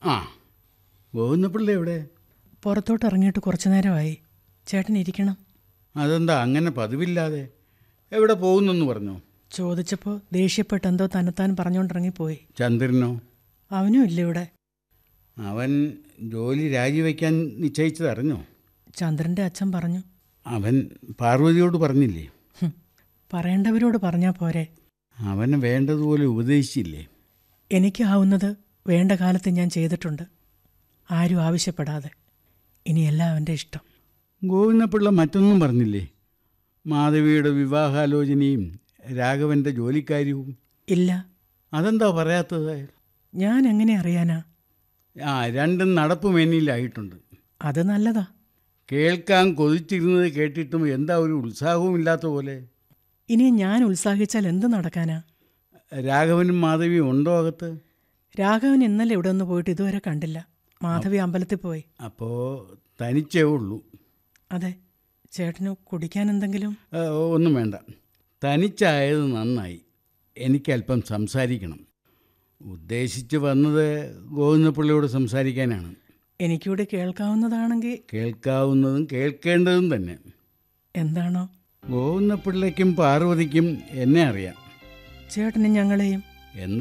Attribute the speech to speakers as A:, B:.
A: ആ ഗോവിന്ദപിള്ള എവിടെ
B: പുറത്തോട്ട് ഇറങ്ങിയിട്ട് കുറച്ചു നേരമായി ചേട്ടൻ ഇരിക്കണം
A: അതെന്താ അങ്ങനെ പതിവില്ലാതെ എവിടെ പോകുന്നെന്ന് പറഞ്ഞോ
B: ചോദിച്ചപ്പോൾ ദേഷ്യപ്പെട്ട് എന്തോ തന്നെത്താൻ പറഞ്ഞുകൊണ്ടിറങ്ങിപ്പോയി
A: ചന്ദ്രനോ
B: അവനും ഇല്ല ഇവിടെ
A: അവൻ ജോലി രാജിവെക്കാൻ നിശ്ചയിച്ചതറിഞ്ഞോ
B: ചന്ദ്രൻ്റെ അച്ഛൻ പറഞ്ഞു
A: അവൻ പാർവതിയോട് പറഞ്ഞില്ലേ
B: "ഹും, പറയേണ്ടവരോട് പറഞ്ഞാൽ പോരെ
A: അവനെ വേണ്ടതുപോലെ ഉപദേശിച്ചില്ലേ
B: എനിക്കാവുന്നത് വേണ്ട കാലത്ത് ഞാൻ ചെയ്തിട്ടുണ്ട് ആരും ആവശ്യപ്പെടാതെ ഇനിയെല്ലാം അവൻ്റെ ഇഷ്ടം
A: ഗോവിന്ദപിള്ള മറ്റൊന്നും പറഞ്ഞില്ലേ മാധവിയുടെ വിവാഹാലോചനയും രാഘവൻ്റെ ജോലിക്കാര്യവും
B: ഇല്ല
A: അതെന്താ പറയാത്തത്
B: ഞാൻ എങ്ങനെ അറിയാനാ
A: ആ രണ്ടും നടപ്പുമേനിയിലായിട്ടുണ്ട്
B: അത് നല്ലതാ
A: കേൾക്കാൻ കൊതിച്ചിരുന്നത് കേട്ടിട്ടും എന്താ ഒരു ഉത്സാഹവും ഇല്ലാത്ത പോലെ
B: ഇനി ഞാൻ ഉത്സാഹിച്ചാൽ എന്ത് നടക്കാനാ
A: രാഘവനും മാധവിയും ഉണ്ടോ അകത്ത്
B: രാഘവൻ ഇന്നലെ ഇവിടെ ഒന്ന് പോയിട്ട് ഇതുവരെ കണ്ടില്ല മാധവി അമ്പലത്തിൽ പോയി
A: അപ്പോൾ തനിച്ചേ ഉള്ളൂ
B: അതെ ചേട്ടന് കുടിക്കാൻ എന്തെങ്കിലും
A: ആ, ഒന്നും വേണ്ട തനിച്ചായത് നന്നായി എനിക്കല്പം സംസാരിക്കണം ഉദ്ദേശിച്ച് വന്നത് ഗോവിന്ദപിള്ളയോട് സംസാരിക്കാനാണ്
B: എനിക്കൂടി കേൾക്കാവുന്നതാണെങ്കിൽ
A: കേൾക്കാവുന്നതും കേൾക്കേണ്ടതും തന്നെ
B: എന്താണോ
A: ഗോവിന്ദപിള്ളയ്ക്കും പാർവതിക്കും എന്നെ അറിയാം
B: ചേട്ടനും ഞങ്ങളെയും
A: എന്ന്